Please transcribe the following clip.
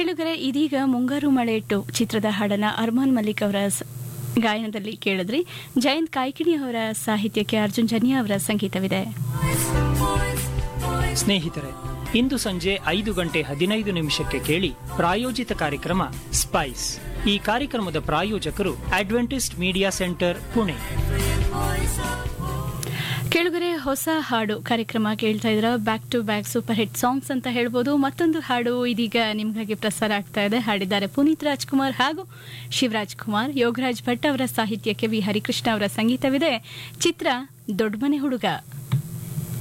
ಕೇಳುಗರೆ ಇದೀಗ ಮುಂಗಾರು ಮಳೆ ಇಟ್ಟು ಚಿತ್ರದ ಹಾಡನ್ನ ಅರ್ಮಾನ್ ಮಲ್ಲಿಕ್ ಅವರ ಸ- ಗಾಯನದಲ್ಲಿ ಕೇಳಿದ್ರಿ ಜಯಂತ್ ಕಾಯ್ಕಿಣಿ ಅವರ ಸಾಹಿತ್ಯಕ್ಕೆ ಅರ್ಜುನ್ ಜನ್ಯ ಅವರ ಸಂಗೀತವಿದೆ ಸ್ನೇಹಿತರೆ ಇಂದು ಸಂಜೆ ಐದು ಗಂಟೆ ಹದಿನೈದು ನಿಮಿಷಕ್ಕೆ ಕೇಳಿ ಪ್ರಾಯೋಜಿತ ಕಾರ್ಯಕ್ರಮ ಸ್ಪೈಸ್ ಈ ಕಾರ್ಯಕ್ರಮದ ಪ್ರಾಯೋಜಕರು ಅಡ್ವೆಂಟಿಸ್ಟ್ ಮೀಡಿಯಾ ಸೆಂಟರ್ ಪುಣೆ ಕೇಳುಗರೆ ಹೊಸ ಹಾಡು ಕಾರ್ಯಕ್ರಮ ಕೇಳ್ತಾ ಇದ್ರ back to back super hit songs ಅಂತ ಹೇಳ್ಬೋದು ಮತ್ತೊಂದು ಹಾಡು ಇದೀಗ ನಿಮಗಾಗಿ ಪ್ರಸಾರ ಆಗ್ತಾ ಇದೆ ಹಾಡಿದ್ದಾರೆ ಪುನೀತ್ ರಾಜ್ಕುಮಾರ್ ಹಾಗೂ ಶಿವರಾಜ್ ಕುಮಾರ್ ಯೋಗರಾಜ್ ಭಟ್ ಅವರ ಸಾಹಿತ್ಯಕ್ಕೆ ವಿ ಹರಿಕೃಷ್ಣ ಅವರ ಸಂಗೀತವಿದೆ ಚಿತ್ರ ದೊಡ್ಡಮನೆ ಹುಡುಗ